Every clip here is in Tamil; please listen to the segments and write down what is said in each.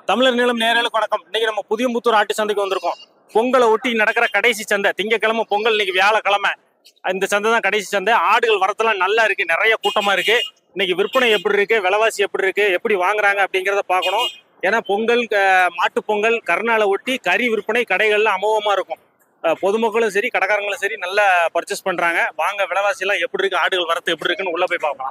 தமிழர் நிலம் நேரலுக்கு வணக்கம் இன்னைக்கு நம்ம புதியம்புத்தூர் ஆட்டு சந்தைக்கு வந்திருக்கோம் பொங்கலை ஒட்டி நடக்கிற கடைசி சந்தை திங்கக்கிழமை பொங்கல் இன்னைக்கு வியாழக்கிழமை இந்த சந்தை தான் கடைசி சந்தை ஆடுகள் வரத்தெல்லாம் நல்லா இருக்கு நிறைய கூட்டமா இருக்கு இன்னைக்கு விற்பனை எப்படி இருக்கு விலைவாசி எப்படி இருக்கு எப்படி வாங்குறாங்க அப்படிங்கிறத பார்க்கணும் ஏன்னா பொங்கல் க- மாட்டுப் பொங்கல் கருநாளை ஒட்டி கறி விற்பனை கடைகள்ல அமோகமா இருக்கும் அஹ் பொதுமக்களும் சரி கடைக்காரங்களும் சரி நல்லா பர்ச்சேஸ் பண்றாங்க வாங்க விலைவாசி எல்லாம் எப்படி இருக்கு ஆடுகள் வரத்து எப்படி இருக்குன்னு உள்ள போய் பார்க்கலாம்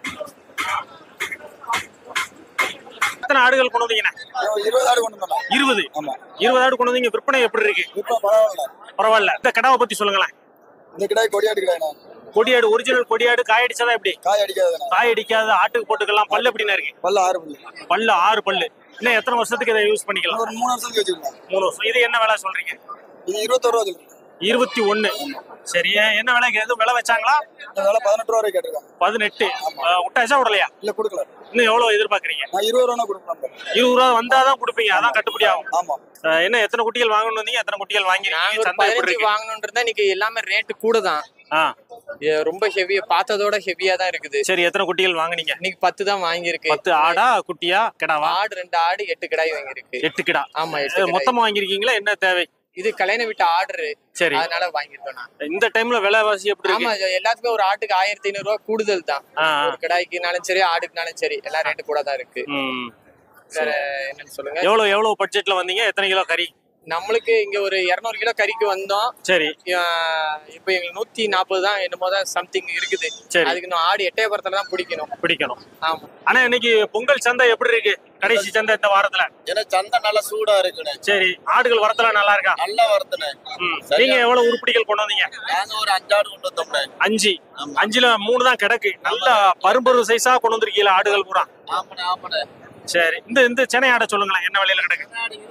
எத்தனை ஆடுகள் கொண்டு வந்தீங்கண்ணா இருபது ஆடு கொண்டு வந்தோம் இருபது ஆமா இருபது ஆடு கொண்டு வந்தீங்க விற்பனை எப்படி இருக்கு இப்போ பரவாயில்ல பரவாயில்ல இந்த கடாவை பத்தி சொல்லுங்களேன் இந்த கிடாய் கொடியாடு கிடாய்ண்ணா கொடியாடு ஒரிஜினல் கொடியாடு காய் அடிச்சதா எப்படி காய் அடிக்காதுண்ணா காய் அடிக்காத ஆட்டுக்கு போட்டுக்கலாம் பல்லு எப்படின்னா இருக்கு பல்ல ஆறு பல்லு பல்லு ஆறு பல்லு இன்னும் எத்தனை வருஷத்துக்கு இதை யூஸ் பண்ணிக்கலாம் ஒரு மூணு வருஷத்துக்கு வச்சுக்கலாம் மூணு வருஷம் இது என்ன விலை சொல்றீங்க இது இருபத்தொரு ரூபா சொல்லுங்க இருபத்தி ஒண்ணு சரி என்ன விலைக்கு எதுவும் விலை வச்சாங்களா இந்த வேலை பதினெட்டு ரூபா வரைக்கும் கேட்டிருக்காங்க பதினெட்டு அஹ், விட்டாச்சா விடலையா இல்ல கொடுக்கல இன்னும் எவ்வளவு எதிர்பார்க்கறீங்க நான் இருபது ரூபா கொடுக்கலாம் இருபது ரூபா வந்தாதான் கொடுப்பீங்க அதான் கட்டுப்படி ஆகும் ஆமா அஹ், என்ன எத்தனை குட்டிகள் வாங்கணும் வந்தீங்க எத்தனை குட்டிகள் நாங்க வாங்கிருக்கீங்க ஒரு சந்தை எப்படி பதினஞ்சு இருக்கு வாங்கணும்ன்றதா இன்னைக்கு எல்லாமே ரேட்டு கூட தான் ஆ இது ரொம்ப ஹெவியா பார்த்ததோட ஹெவியா தான் இருக்குது சரி எத்தனை குட்டிகள் வாங்குனீங்க இன்னைக்கு பத்து தான் வாங்கியிருக்கு பத்து ஆடா குட்டியா கிடாவா ஆடு ரெண்டு ஆடு எட்டு கிடாய் வாங்கியிருக்கு எட்டு கிடா ஆமா எட்டு இது கிடாய். மொத்தமா வாங்கிருக்கீங்களா என்ன தேவை இது கல்யாண வீட்டு ஆர்டர் சரி அதனால வாங்கியிருக்கோம் நான் இந்த டைம்ல விலைவாசி எப்படி ஆமா இருக்கு இது எல்லாத்துக்கும் ஒரு ஆட்டுக்கு ஆயிரத்தி ஐநூறு ரூபா கூடுதல் தான் ஆ, ஆ. ஒரு கிடாய்க்குனாலும் சரி ஆடுக்குனாலும் சரி எல்லாம் ரேட்டு கூட தான் இருக்கு ம். வேற என்னன்னு சொல்லுங்க எவ்வளவு எவ்வளவு பட்ஜெட்ல வந்தீங்க எத்தனை கிலோ கறி நம்மளுக்கு இங்க ஒரு இருநூறு கிலோ கறிக்கு வந்தோம் சரி ஆஹ் இப்ப எங்களுக்கு நூத்தி நாற்பது தான் என்னமோ தான் சம்திங் இருக்குது சரி. அதுக்கு இன்னும் ஆடு எட்டயபுரத்துல தான் பிடிக்கணும் பிடிக்கணும் ஆமா ஆனா இன்னைக்கு பொங்கல் சந்தை எப்படி இருக்கு கடைசி சந்தை இந்த வாரத்துல ஏன்னா சந்தை நல்லா சூடா இருக்குண்ணே சரி ஆடுகள் வரத்தெல்லாம் நல்லா இருக்கா நல்லா வருதுண்ணே ம். நீங்க எவ்வளவு உருப்படிகள் கொண்டு வந்தீங்க நாங்க ஒரு அஞ்சாடு கொண்டு வந்தோம்ண்ணே அஞ்சு அஞ்சுல மூணு தான் கிடக்கு நல்ல பரும்பரு சைஸா கொண்டு வந்திருக்கீங்களா ஆடுகள் பூரா ஆமாண்ணே ஆமாண்ணே சரி இந்த இந்த சென்னை ஆடை சொல்லுங்களேன் என்ன விலையில கிடக்கு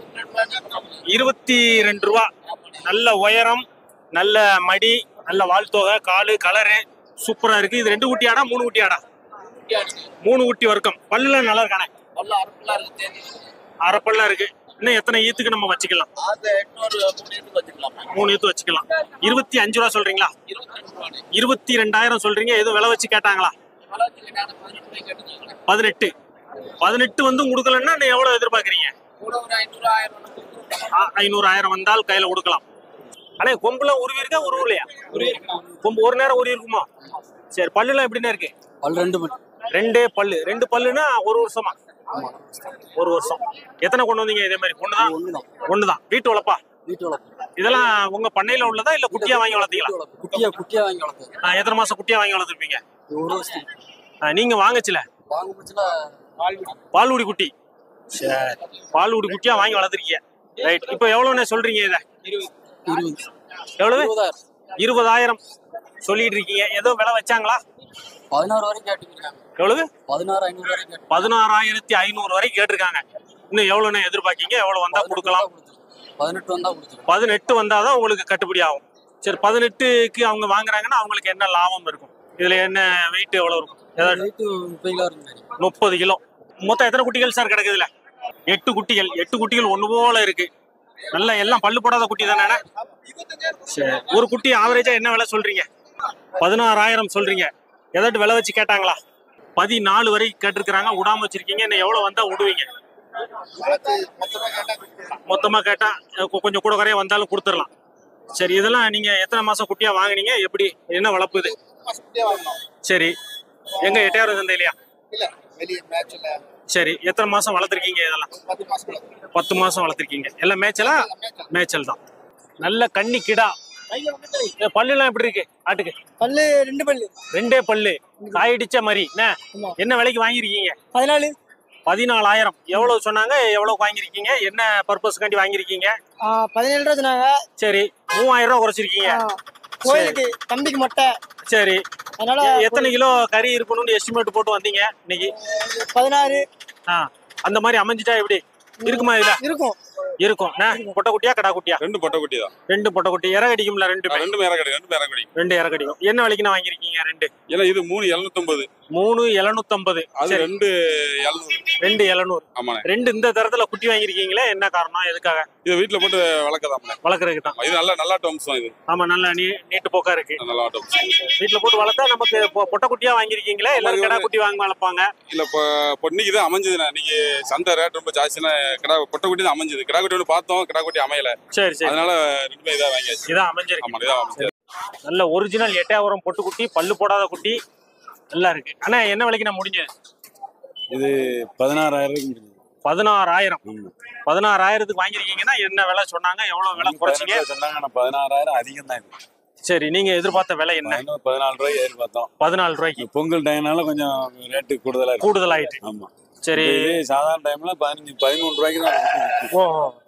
இருபத்தி ரெண்டு ரூபா நல்ல உயரம் நல்ல மடி நல்ல வாழ்த்தொகை காலு கலரு சூப்பரா இருக்கு இது ரெண்டு குட்டி ஆடா மூணு குட்டி ஆடா மூணு குட்டி வர்க்கம் பல்லுல நல்லா இருக்கானே நல்லா அருமையா இருக்கு தேதி அரைப்பல்லாம் இருக்கு இன்னும் எத்தனை ஈத்துக்கு நம்ம வச்சுக்கலாம் அது எட்நூறு மூணு இதுக்கு வச்சுக்கலாமே மூணு ஈத்து வச்சுக்கலாம் இருபத்தி அஞ்சு ரூபா சொல்றீங்களா இருபத்தி ரெண்டு ரூபாண்ணே இருபத்தி ரெண்டாயிரம் சொல்றீங்க எதுவும் விலை வச்சு கேட்டாங்களா வளர்ச்சி நான் பதினெட்டு ரூபாய்க்கு எடுத்துக்கோங்களேன் பதினெட்டு பதினெட்டு வந்து கொடுக்கலன்னா நீ எவ்வளவு எதிர்பார்க்கறீங்க கூட ஒரு ஐநூறு ஆயிரம் ரூபாய் கொடுத்துருவோம். ஆ, ஐநூறு ஆயிரம் வந்தால் கையில கொடுக்கலாம் அண்ணே கொம்புலாம் உருவி இருக்கா உருவலையா கொம்பு ஒரு நேரம் உருவி இருக்குமா சரி பல்லுலாம் எப்படின்னா இருக்கு பல் ரெண்டு மணி ரெண்டே பல்லு ரெண்டு பல்லுனா ஒரு வருஷமா ஒரு வருஷம் எத்தனை கொண்டு வந்தீங்க இதே மாதிரி ஒண்ணுதான் ஒண்ணுதான் ஒண்ணுதான் வீட்டு வளர்ப்பா வீட்டு வளர்ப்பு இதெல்லாம் உங்க பண்ணையில உள்ளதா இல்ல குட்டியா வாங்கி வளர்த்தீங்களா வளர்ப்பு குட்டியா குட்டியா வாங்கி வளர்த்து ஆ, எத்தனை மாசம் குட்டியா வாங்கி வளர்த்துருப்பீங்க ஒரு வருஷத்துக்கு ஆ, நீங்க வாங்கச்சுல வாங்க போச்சுல பால்குடி குட்டி சரி பால்குடி குட்டியா வாங்கி வளர்த்துருக்கீங்க ரைட் இப்போ எவ்வளவுண்ணே சொல்றீங்க இதை இருபது எவ்வளவு இருபதாயிரம் இருபதாயிரம் சொல்லிட்டு இருக்கீங்க ஏதோ விலை வச்சாங்களா பதினாறு வரைக்கும் கேட்டுருக்காங்க எவ்வளவு பதினாறு ஐநூறு வரைக்கும் கேட்டு பதினாறாயிரத்தி ஐநூறு வரைக்கும் கேட்டிருக்காங்க இன்னும் எவ்வளவுன்னு எதிர்பார்க்கீங்க எவ்வளவு வந்தா கொடுக்கலாம் பதினெட்டு வந்தா கொடுத்துருவோம் பதினெட்டு வந்தாதான் உங்களுக்கு கட்டுப்படி ஆகும் சரி பதினெட்டுக்கு அவங்க வாங்குறாங்கன்னா அவங்களுக்கு என்ன லாபம் இருக்கும் இதுல என்ன வெயிட் எவ்வளவு இருக்கும் ஏதாவது ரேட்டு முப்பது கிலோ இருக்கு முப்பது கிலோ மொத்தம் எத்தனை குட்டிகள் சார் கிடக்குதுல எட்டு குட்டிகள் எட்டு குட்டிகள் ஒண்ணு போல இருக்கு நல்ல எல்லாம் பல்லு போடாத குட்டி தானே சரி ஒரு குட்டி ஆவரேஜா என்ன விலை சொல்றீங்க பதினாறாயிரம் சொல்றீங்க ஏதாட்டு விலை வச்சு கேட்டாங்களா பதினாலு வரை கேட்டிருக்கிறாங்க விடாம வச்சிருக்கீங்க இன்னும் எவ்வளவு வந்தா விடுவீங்க மொத்தமா கேட்டா அஹ் கொ- கொஞ்சம் கூட குறைய வந்தாலும் கொடுத்துடலாம் சரி இதெல்லாம் நீங்க எத்தனை மாசம் குட்டியா வாங்குனீங்க எப்படி என்ன வளர்ப்பு இது குட்டியா வாங்கணும் சரி எங்க எட்டையாவது சந்தையிலையா இல்ல வெளியே மேட்ச்ல சரி எத்தனை மாசம் வளர்த்துருக்கீங்க இதெல்லாம் பத்து மாசம் வளர்க்கணும். பத்து மாசம் வளர்த்துருக்கீங்க எல்லாம் மேய்ச்சலா மேய்ச்சல் தான் நல்ல கன்னி கிடா இந்த பல்லுலாம் எப்படி இருக்கு ஆட்டுக்கு பல்லு ரெண்டு பல்லு ரெண்டே பல்லு காயடிச்ச மாதிரி என்ன ஆமா. என்ன விலைக்கு வாங்கியிருக்கீங்க பதினாலு பதினாலாயிரம் எவ்வளவு சொன்னாங்க எவ்வளவு வாங்கியிருக்கீங்க என்ன பர்பஸ்க்காண்டி வாங்கியிருக்கீங்க ஆ, பதினேழு ரூபா சொன்னாங்க சரி மூவாயிரம் ரூபா குறைச்சிருக்கீங்க ஆ, கோயிலுக்கு தம்பிக்கு மொட்டை சரி அதனால எ- எத்தனை கிலோ கறி இருக்கணும்னு எஸ்டிமேட் போட்டு வந்தீங்க இன்னைக்கு பதினாறு ஆ அந்த மாதிரி அமைஞ்சிட்டா எப்படி இருக்குமா இதுல இருக்கும் இருக்கும் என்ன? பொட்டை குட்டியா கடா குட்டியா ரெண்டு பொட்டை குட்டி தான் ரெண்டு பொட்டை குட்டி இற கடிக்கும்ல ரெண்டு ரெண்டு மேல கிடைக்கும் ரெண்டு மேல கிடைக்கும் ரெண்டு இற கடிக்கும் என்ன விலைக்கு நான் வாங்கியிருக்கீங்க ரெண்டு ஏன்னா இது மூணு எழுநூத்தொன்பது மூணு எழுநூத்தம்பது அது சரி ரெண்டு எழுநூறு ரெண்டு எழுநூறு ஆமாண்ணே ரெண்டு இந்த தரத்துல குட்டி வாங்கியிருக்கீங்களே என்ன காரணம் எதுக்காக இது வீட்டுல போட்டு வளர்க்கதாம்ண்ணே வளர்க்குறதுக்கு தான் இது நல்லா நல்லா டம்ஸ் தான் இது ஆமா நல்ல நீ நீட்டு போக்கா இருக்கு நல்லா டம்ஸ் வீட்டுல போட்டு வளர்த்தா நமக்கு பொ- பொட்டை குட்டியா வாங்கியிருக்கீங்களா எல்லாரும் இது கிடா ஒரு- குட்டி வாங்க வளர்ப்பாங்க இல்ல இப்போ பொன்னிக்கு தான் அமைஞ்சதுண்ணே இன்னைக்கு சந்தை ரேட் ரொம்ப ஜாஸ்தினா கிடா கொட்டை குட்டி தான் அமைஞ்சது கிடா குட்டி ஒன்று பார்த்தோம் கிடா குட்டி அமையல சரி சரி அதனால ரெண்டுமே இதாக வாங்கியாச்சு இதான் அமைஞ்சிருக்கு ஆமா இதான் அமைஞ்சது நல்ல ஒரிஜினல் எட்டாயிரம் பொட்டு குட்டி பல்லு போடாத குட்டி நல்லா இருக்கு அண்ணா என்ன விலைக்கு நான் முடிஞ்சது இது பதினாறாயிரம் பதினாறாயிரம் பதினாறாயிரத்துக்கு வாங்கியிருக்கீங்கன்னா என்ன விலை சொன்னாங்க எவ்வளவு விலை குறைச்சிங்க சொன்னாங்க ஆனா பதினாறாயிரம் அதிகம் தான் இது சரி நீங்க எதிர்பார்த்த விலை என்ன பதினொன்று, பதினாலு ரூபாய் எதிர்பார்த்தோம் பதினாலு ரூபாய்க்கு இந்த பொங்கல் டைம்னால கொஞ்சம் ரேட்டு கூடுதலா இருக்கு கூடுதல் ஆயிட்டு ஆமா சரி இதே சாதாரண டைம்ல பதினஞ்சு பதிமூணு ரூபாய்க்கு தான் விக்குது. ஓ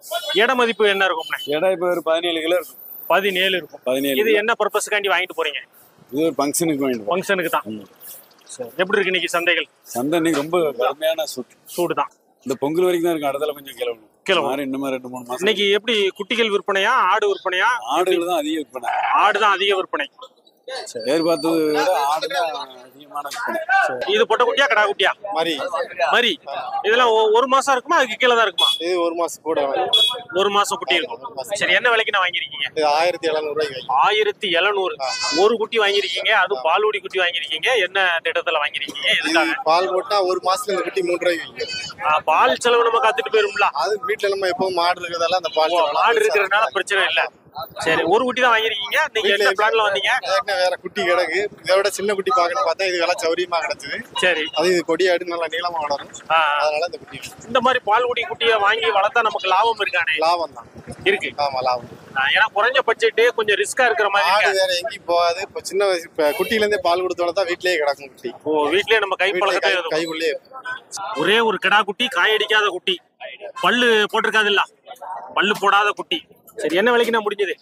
இட மதிப்பு என்ன இருக்கும்ண்ணே எடை இப்போ ஒரு பதினேழு கிலோ இருக்கும் பதினேழு இருக்கும் பதினேழு இது கிலோ. என்ன பர்பஸ்க்காண்டி வாங்கிட்டு போறீங்க இது ஒரு ஃபங்க்ஷனுக்கு வாங்கிட்டு போறோம். ஃபங்க்ஷனுக்கு தான் ஆமா. சரி எப்படி இருக்கு இன்னைக்கு சந்தைகள் சந்தை இன்னைக்கு ரொம்ப கடுமையான சூட்டு சூடு தான் இந்த பொங்கல் வரைக்கும் தான் இருக்கு அடுத்தல கொஞ்சம் கிளம்பணும் கிளம்பணும். மாதிரி இன்னும் ரெண்டு மூணு மாசம் இன்னைக்கு எப்படி குட்டிகள் விற்பனையா ஆடு விற்பனையா ஆடுகள் தான் அதிக விற்பனை ஆடு தான் அதிக விற்பனை எதிர்பார்த்ததை விட ஆடு தான் அதிகமான விற்பனை இது பொட்டை குட்டியா கடா குட்டியா மாதிரி மாதிரி இதெல்லாம் ஒ- ஒரு மாசம் இருக்குமா அதுக்கு கீழே தான் இருக்குமா இது ஒரு மாசம் கூட ஒரு மாசம் குட்டி இருக்கும் சரி என்ன விலைக்கு நான் வாங்கியிருக்கீங்க இது ஆயிரத்தி எழுநூறு ரூபாய்க்கு ஆயிரத்தி எழுநூறு ஒரு குட்டி வாங்கியிருக்கீங்க அதுவும் பால்குடி குட்டி வாங்கியிருக்கீங்க என்ன திட்டத்துல வாங்கியிருக்கீங்க எதுக்காக பால் போட்டா ஒரு மாசத்துல இந்த குட்டி மூணு ரூபாய்க்கு விற்கும் ஆ, பால் செலவு நம்ம காத்துட்டு போயிரும்ல அது வீட்டுல நம்ம எப்பவும் மாடு இருக்கிறதால அந்த பால் ஓ, செலவு மாடு இருக்கிறதுனால பிரச்சனை இல்ல சரி ஒரு குட்டி தான் வாங்கியிருக்கீங்க நீங்க என்ன பிளான்ல வந்தீங்க ஏற்கனவே வேற குட்டி கிடக்கு இதை விட சின்ன குட்டி பார்க்கணும் பார்த்தா இது விலை சௌரியமா கிடைச்சது சரி அது இது கொடியாடு நல்லா நீளமா வளரும் ஆ, அதனால இந்த குட்டி இந்த மாதிரி பால்குடி குட்டியை வாங்கி வளர்த்தா நமக்கு லாபம் இருக்கானே லாபம் தான் இருக்கு ஆமா லாபம் ஆ, ஏன்னா குறைஞ்ச பட்ஜெட் கொஞ்சம் ரிஸ்கா இருக்கிற மாதிரி ஆடு இருக்கு. வேற எங்கேயும் போகாது இப்ப சின்ன வயசு இப்ப குட்டில இருந்தே பால் கொடுத்தோட தான் வீட்லயே கிடக்கும் குட்டி ஓ வீட்லயே நம்ம கை வீட்லயே பழக்கத்தை கை- எழுதும். கைக்குள்ளேயே இருக்கும். ஒரே ஒரு கிடா குட்டி காயடிக்காத குட்டி பல்லு போட்டிருக்காது இல்ல பல்லு போடாத குட்டி சரி என்ன விலைக்கு நான் முடிஞ்சது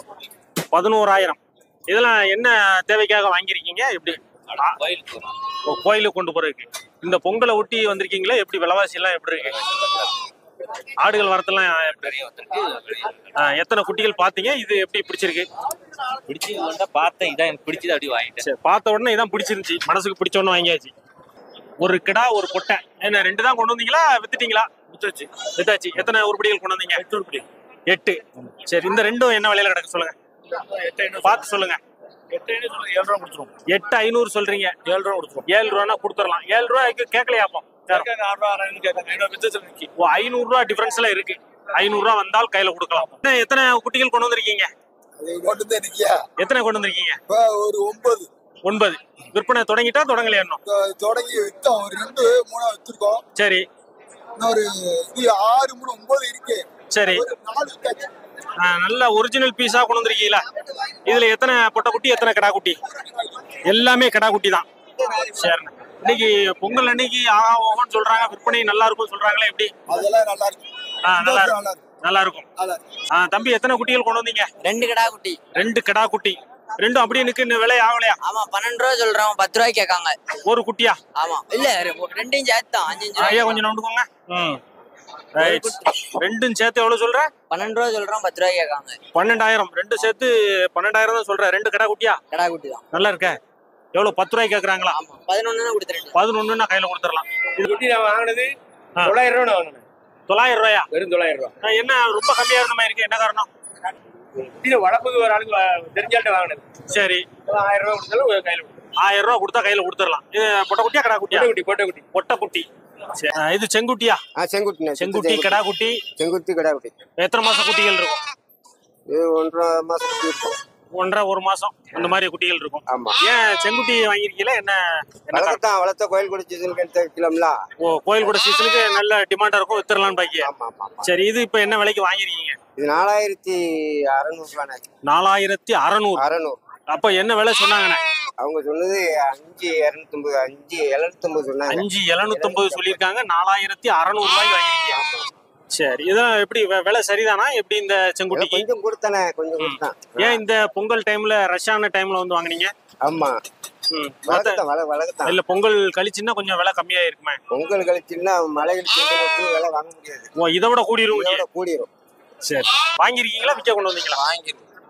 பதினோராயிரம் இதெல்லாம் என்ன தேவைக்காக வாங்கியிருக்கீங்க எப்படி ஆ, ஓ, கோயிலுக்கு கொண்டு போறதுக்கு இந்த பொங்கலை ஒட்டி வந்திருக்கீங்களா எப்படி விலைவாசி எல்லாம் எப்படி இருக்கு ஆடுகள் வரத்தெல்லாம் எப்படி ஆ, எத்தனை குட்டிகள் பாத்தீங்க இது எப்படி பிடிச்சிருக்கு பிடிச்சி வந்தா பார்த்தேன் இதான் எனக்கு பிடிச்சது அப்படி வாங்கிட்டேன் சரி பார்த்த உடனே இதான் பிடிச்சிருந்துச்சு மனசுக்கு பிடிச்ச உடனே வாங்கியாச்சு ஒரு கிடா ஒரு பொட்டை என்ன ரெண்டு தான் கொண்டு வந்தீங்களா வித்துட்டீங்களா வித்தாச்சு வித்தாச்சு எத்தனை உருப்படிகள் கொண்டு வந்தீங்க எட்டு உருப்படி எட்டு சரி இந்த ரெண்டும் என்ன விலையில கிடக்கு சொல்லுங்க பார்த்து சொல்லுங்க எட்டு ஐநூறு சொல்றீங்க ஏழு ரூபா கொடுத்துரும் ஏழு ரூபானா கொடுத்துடலாம் ஏழு ரூபாய்க்கு கேட்கலையாப்போம் ஓ ஐநூறு ரூபா டிஃபரன்ஸ்ல இருக்கு ஐநூறு ரூபா வந்தால் கையில கொடுக்கலாம் என்ன, எத்தனை குட்டிகள் கொண்டு வந்திருக்கீங்க மட்டும்தான் இருக்கியா எத்தனை கொண்டு வந்திருக்கீங்க இப்ப ஒரு ஒன்பது ஒன்பது விற்பனை தொடங்கிட்டா தொடங்கலையா இன்னும் தொ- தொடங்கி வித்தோம் ஒரு ரெண்டு மூணா வித்துருக்கோம் சரி இன்னொரு இது ஆறு மூணு ஒன்பது இருக்கு சரி ஒரு நாலு வித்தாச்சு ஆ, நல்ல ஒரிஜினல் பீஸா கொண்டு வந்திருக்கீங்களா இதுல எத்தனை பொட்டை குட்டி எத்தனை கிடா குட்டி எல்லாமே கிடா குட்டி தான் சரிண்ணே இன்னைக்கு பொங்கல் அன்னைக்கு ஆஹா ஓஹோன்னு சொல்றாங்க விற்பனை நல்லா இருக்கும் சொல்றாங்களே எப்படி அதெல்லாம் நல்லா இருக்கு ஆ, நல்லா இருக்கும் நல்லா இருக்கு நல்லா இருக்கும் நல்லா ஆ, தம்பி எத்தனை குட்டிகள் கொண்டு வந்தீங்க ரெண்டு கடா குட்டி ரெண்டு கிடா குட்டி ரெண்டும் அப்படியே நிக்கு இன்னும் விலை ஆகலையா ஆமா பன்னெண்டு ரூபா சொல்றோம் பத்து ரூபாய்க்கு கேட்காங்க ஒரு குட்டியா ஆமா இல்ல ரெ- ரெண்டையும் சேர்த்து தான் அஞ்சு அஞ்சு ஐயா ரூபாய் கொஞ்சம் நோண்டுக்கோங்க ம் ரைட் ரெண்டும் சேர்த்து எவ்வளவு சொல்ற பன்னெண்டு ரூபா சொல்றோம் பத்து ரூபாய்க்கு கேட்காங்க பன்னெண்டாயிரம் ரெண்டு சேர்த்து பன்னெண்டாயிரம் தான் சொல்ற ரெண்டு கடா குட்டியா கடா குட்டி தான் நல்லா இருக்க எவ்வளவு பத்து ரூபாய்க்கு கேக்குறாங்களா ஆமா பதினொன்னு கொடுத்துருங்க பதினொன்னு கையில கொடுத்துடலாம் இது குட்டி நான் வாங்கினது ஆ. தொள்ளாயிரம் ரூபா வாங்கினேன் தொள்ளாயிரம் ரூபாயா வெறும் தொள்ளாயிரம் ரூபா ஆ, என்ன ரொம்ப கம்மியா இருந்த மாதிரி இருக்கு என்ன காரணம் குட்டி வளர்ப்புக்கு ஒரு ஆளுக்கு வ- தெரிஞ்சால்ட்ட வாங்கினது சரி ஆயிரம் ரூபா கொடுத்தாலும் ஒரு கையில் கொடுத்துருவோம் ஆயிரம் ரூபாய் கொடுத்தா கையில கொடுத்துடலாம் இது பொட்டை குட்டியா கடா குட்டியா குட்டி கொட்டை குட்டி பொட்டை குட்டி சரி, ஆ, இது செங்குட்டியா ஆ செங்குட்டிண்ணே செங்குட்டி கடா குட்டி செங்குத்தி கடா குட்டி எத்தனை மாசம் குட்டிகள் இருக்கும் இது ஒன்றரை மாசம் குட்டி இருக்கும் ஒன்றரை ஒரு மாசம் அந்த மாதிரி குட்டிகள் இருக்கும் ஆமா ஏன் செங்குட்டி வாங்கியிருக்கீங்களா என்ன என்ன காரணம்? வளர்த்தான் வளர்த்த கோயில் குடி சீசனுக்கு எடுத்து வைக்கலாம்ல ஓ கோயில் கூட சீசனுக்கு நல்ல டிமாண்டா இருக்கும் வித்துடலாம்னு பாக்கி ஆமா ஆமா ஆமா சரி இது இப்ப என்ன விலைக்கு வாங்கிருக்கீங்க இது நாலாயிரத்தி அறநூறு ரூபாண்ணே நாலாயிரத்தி அறநூறு அறநூறு அப்ப என்ன விலை சொன்னாங்கண்ணே அவங்க சொன்னது அஞ்சு இரநூத்தொம்பது அஞ்சு எழுநூத்தொம்பது சொன்னாங்க அஞ்சு எழுநூத்தொன்பது சொல்லியிருக்காங்க நாலாயிரத்தி அறநூறு ரூபாய்க்கு வாங்கிருக்கீங்க சரி இதெல்லாம் எப்படி வெ- விலை சரிதானா எப்படி இந்த ஏதோ செங்குட்டிக்கு கொஞ்சம் கொடுத்தானே கொஞ்சம் கொடுத்தான் ஏன் இந்த பொங்கல் டைம்ல ரஷ்ஷான டைம்ல வந்து வாங்குனீங்க ஆமா ம். மத்த- வளர்த்தான் வள வளர்த்தான் இல்ல பொங்கல் கழிச்சுன்னா கொஞ்சம் விலை கம்மியா இருக்குமே பொங்கல் கழிச்சுன்னா மழை கழிச்சு விலை வாங்க முடியாது ஓ இதை விட கூடிரும் இதோட கூடிரும் சரி வாங்கிருக்கீங்களா விற்க கொண்டு வந்தீங்களா வாங்கிருக்கோம்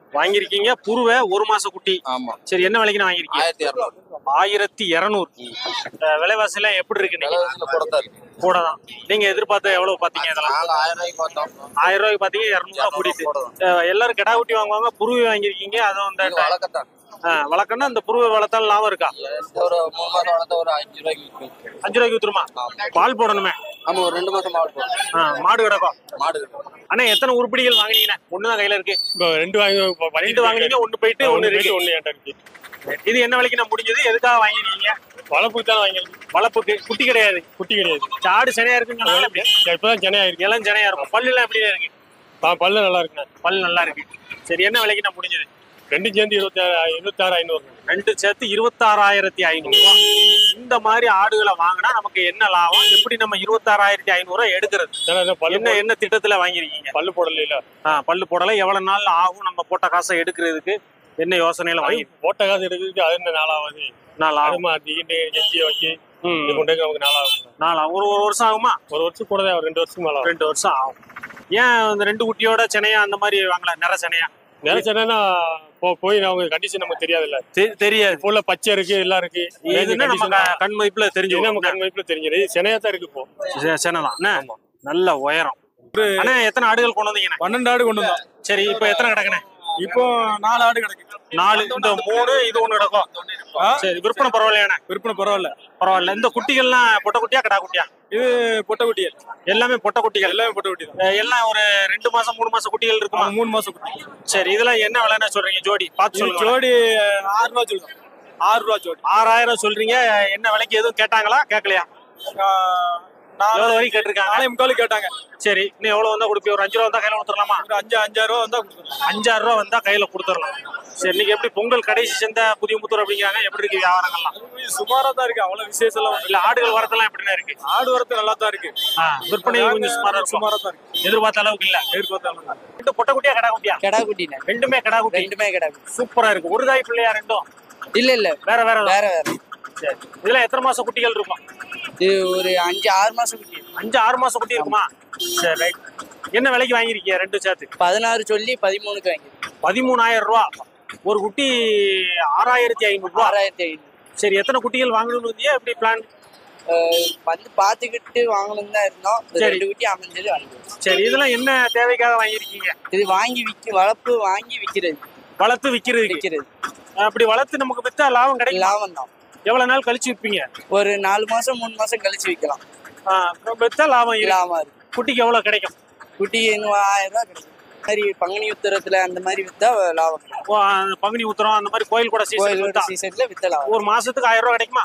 வாங்கியிருக்கீங்க புருவை ஒரு மாச குட்டி ஆமா சரி என்ன விலைக்கு வாங்கியிருக்கீங்க ஆயிரத்தி இரநூறு ஆயிரத்தி இருநூறு விலைவாசி எல்லாம் எப்படி இருக்கு இன்னைக்கு? கூட தான் இருக்கு கூட தான் நீங்க எதிர்பார்த்த எவ்வளவு பாத்தீங்க இதெல்லாம் நாங்க ஆயிரம் ரூபாய்க்கு பார்த்தோம் ஆயிரம் ரூபாய்க்கு பாத்தீங்க இரநூறுவா கூட்டிட்டு அஹ் எல்லாரும் கிடா குட்டி வாங்குவாங்க புருவி வாங்கியிருக்கீங்க அதுவும் இந்த வளர்க்கத்தான் அஹ் வளர்க்கணும்னா இந்த புருவை வளர்த்தாலும் லாபம் இருக்கா ஒரு மூணு மாசம் வளர்த்தா ஒரு அஞ்சு ரூபாய்க்கு விற்கும் அஞ்சு ரூபாய்க்கு வித்துருமா பால் போடணுமே ஆமா ஒரு ரெண்டு மாசம் மாடு போடும் ஆ, மாடு கிடக்கும் மாடு அண்ணா எத்தனை உருப்படிகள் வாங்கினீங்க ஒண்ணுதான் கையில இருக்கு இப்போ ரெண்டு வாங்கி ரெண்டு வாங்கினீங்க ஒண்ணு போயிட்டு ஒண்ணு ஒன்று இருக்கு ஒன்று என்கிட்ட இருக்கு இது என்ன விலைக்கு நான் முடிஞ்சது எதுக்காக வாங்கினீங்க வளர்ப்புக்கு தான் வாங்கியிருக்கு வளர்ப்புக்கு குட்டி கிடையாது குட்டி கிடையாது சாடு சனையா இருக்குன்னு எப்படி இப்பதான் சென்னை ஆயிருக்கு இளம் சனையா இருக்கும் பல்லு எல்லாம் எப்படி இருக்கு ப- பல்லு நல்லா இருக்குண்ணே பல் நல்லா இருக்கு சரி என்ன விலைக்கு நான் முடிஞ்சது ரெண்டும் சேர்ந்து இருபத்தாறு இருபத்தாறு ஐநூறு ரெண்டு சேர்த்து இருபத்தாறாயிரத்தி ஐநூறு இந்த மாதிரி ஆடுகளை வாங்கினா நமக்கு என்ன லாபம் எப்படி நம்ம இருபத்தாறாயிரத்தி ஐநூறு எடுக்கிறது ஏன்னா இது பல்லு என்ன என்ன திட்டத்துல வாங்கிருக்கீங்க பல்லு போடல ஆ, பல்லு போடல எவ்வளவு நாள் ஆகும் நம்ம போட்ட காசை எடுக்கிறதுக்கு என்ன யோசனையில வாங்கி போட்ட காசு எடுக்கிறதுக்கு அது என்ன நாளாவது நாள் அது ஆகும் மாத்திக்கிட்டு கெஞ்சி வச்சு ம், இது கொண்டு நமக்கு நாளாகும் நாள் ஆகும் ஒரு ஒரு வருஷம் ஆகுமா ஒரு வருஷம் கூட தான் ஒரு ரெண்டு வருஷம் மேல ஆகும் ரெண்டு வருஷம் ஆகும் ஏன் இந்த ரெண்டு குட்டியோட சென்னையா அந்த மாதிரி வாங்கல நிற சென்னையா நினைச்சேன்னா போ போய் அவங்க கண்டிஷன் நமக்கு தெரியாதுல்ல தெ- தெரியாது ஃபுல்லா பச்சை இருக்கு எல்லாம் இருக்கு இதுன்னா நம்ம condition க- கண் மதிப்புல தெரிஞ்சு இது நம்ம கண் வைப்புல தெரிஞ்சிடும் இது சென்னையா தான் இருக்கு இப்போ சென்னை தான் என்ன? நல்ல உயரம் அண்ணா எத்தனை ஆடுகள் கொண்டு வந்தீங்கண்ணே பன்னெண்டு ஆடு கொண்டு வந்தோம் சரி இப்போ எத்தனை கிடக்குண்ணே இப்போ நாலு ஆடு கிடக்கு நாலு இந்த மூணு இது ஒண்ணு கிடக்கும் சரி விற்பனை பரவாயில்லையாண்ணே விற்பனை பரவாயில்ல பரவாயில்ல இந்த குட்டிகள்லாம் பொட்டை குட்டியா கடா குட்டியா இது பொட்டை குட்டி எல்லாமே பொட்டை குட்டிகள் எல்லாமே பொட்டை குட்டி தான் அஹ் எல்லாம் ஒரு ரெண்டு மாசம் மூணு மாசம் குட்டிகள் இருக்குமா ஆமா, மூணு மாசம் குட்டி சரி இதெல்லாம் என்ன விலைன்னு சொல்றீங்க ஜோடி பார்த்து இது சொல்லுங்க ஜோடி ஆறு ரூபா சொல்லுவோம் ஆறு ரூபா ஜோடி ஆறாயிரம் சொல்றீங்க என்ன விலைக்கு எதுவும் கேட்டாங்களா கேட்கலையா ஆஹ், நாலு எவ்வளவு வரைக்கும் கேட்டிருக்காங்க நாலே முக்கால் கேட்டாங்க சரி இன்னும் எவ்வளவு வந்தா கொடுப்பீங்க ஒரு அஞ்சு ரூபா வந்தா கையில கொடுத்துடலாமா ஒரு அஞ்சு அஞ்சாயிரம் ரூபா வந்தா கொடுத்துருவோம் அஞ்சாறு ரூபா வந்தா கையில கொடுத்துடலாம் சரி இன்னைக்கு எப்படி பொங்கல் கடைசி சேர்ந்த புதிய முத்தூர் அப்படிங்கிறாங்க எப்படி இருக்கு வியாபாரங்கள்லாம் அது சுமாரா தான் இருக்கு அவ்வளவு விசேஷம் எல்லாம் ஒண்ணும் இல்ல ஆடுகள் வரதெல்லாம் எப்படின்னா இருக்கு இல்ல. ஆடு வரத்து நல்லா தான் இருக்கு ஆ, விற்பனை கொஞ்சம் சுமாரா இருக்கும் சுமாரா தான் இருக்கு எதிர்பார்த்த அளவுக்கு இல்ல எதிர்பார்த்தாலும் ரெண்டு பொட்டை குட்டியா கடா குட்டியா கிடா குட்டினே ரெண்டுமே கடா குட்டி ரெண்டுமே கிடா குட்டி சூப்பரா இருக்கு ஒரு தாய் பிள்ளையா ரெண்டும் இல்ல இல்ல வேற வேற தான். வேற வேற சரி இதுல எத்தனை மாசம் குட்டிகள் இருக்கும் இது ஒரு அஞ்சு ஆறு மாசம் குட்டி அஞ்சு ஆறு மாசம் குட்டி இருக்குமா சரி ரைட் என்ன விலைக்கு வாங்கியிருக்கீங்க ரெண்டு சேர்த்து பதினாறு சொல்லி பதிமூணுக்கு வாங்கி பதிமூணாயிரம் ரூபா ஒரு குட்டி ஆறாயிரத்தி ஐநூறு ரூபா ஆறாயிரத்தி ஐநூறு சரி எத்தனை குட்டிகள் வாங்கணும்னு இருந்தியா எப்படி பிளான் அஹ் வந்து பாத்துக்கிட்டு வாங்கணும் தான் இருந்தோம் இது சரி. ரெண்டு குட்டி அமைஞ்சது வாங்கிடுவோம் சரி இதெல்லாம் என்ன தேவைக்காக வாங்கியிருக்கீங்க இது வாங்கி விக்க வளர்ப்பு வாங்கி விக்கிறது வளர்த்து விக்கிறதுக்கு விக்கிறது அப்படி வளர்த்து நமக்கு வித்தா லாபம் கிடைக்கும் லாபம் தான் எவ்வளவு நாள் கழிச்சு விற்பீங்க ஒரு நாலு மாசம் மூணு மாசம் கழிச்சு விக்கலாம் ஆ, வித்தா லாபம் இருக்கு. லாபம் இருக்கு குட்டிக்கு எவ்வளவு கிடைக்கும் குட்டி இன்னும் ஆயிரம் ரூபாய் கிடைக்கும் இந்த மாதிரி பங்குனி உத்தரத்துல அந்த மாதிரி வித்தா லாபம் கிடைக்கும் ஓ, ஆ, பங்குனி உத்தரம் அந்த மாதிரி கோயில் கூட சீசன் கோயிலோட வித்தா சீசன்ல வித்த லாபம் ஒரு மாசத்துக்கு ஆயிரம் ரூபாய் கிடைக்குமா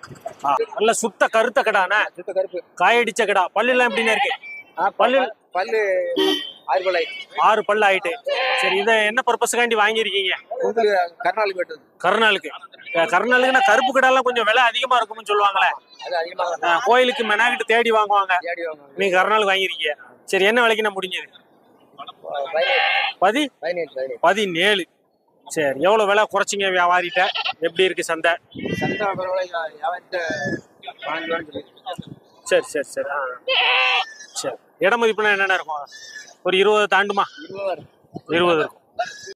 ஆ நல்ல சுத்த கருத்த கடானே சுத்த கருப்பு காயடிச்ச கடா பல்லு எல்லாம் எப்படின்னு இருக்கு பல்லு பல்லு ஆறு பல்லாய் ஆறு பல்லு ஆயிட்டு சரி இதை என்ன பர்பஸுக்காண்டி வாங்கியிருக்கீங்க உங்களுக்கு கர்நாள் வெட்டுது கருநாளுக்கு க- கருநாளுக்குன்னா கருப்பு கடாலாம் கொஞ்சம் விலை அதிகமா இருக்கும்னு சொல்லுவாங்களே அது அதிகமாக ஆ, கோயிலுக்கு மெனாக்கிட்டு தேடி வாங்குவாங்க தேடி வாங்குவாங்க நீங்க கருநாளுக்கு வாங்கியிருக்கீங்க சரி என்ன விலைக்கு நான் முடிஞ்சது பதி பதினேழு பதினேழு பதினேழு சரி எவ்வளவு விலை குறைச்சிங்க வியாபாரிட்ட எப்படி இருக்கு சந்தை சந்தா பரவாயில்ல வியாபாரத்தை பன்னெண்டு ரூபான்னு சொல்லி சரி சரி சரி ஆ சரி இட மதிப்புனா என்னென்ன இருக்கும் ஒரு இருபது தாண்டுமா இருபது இருபது இருக்கும்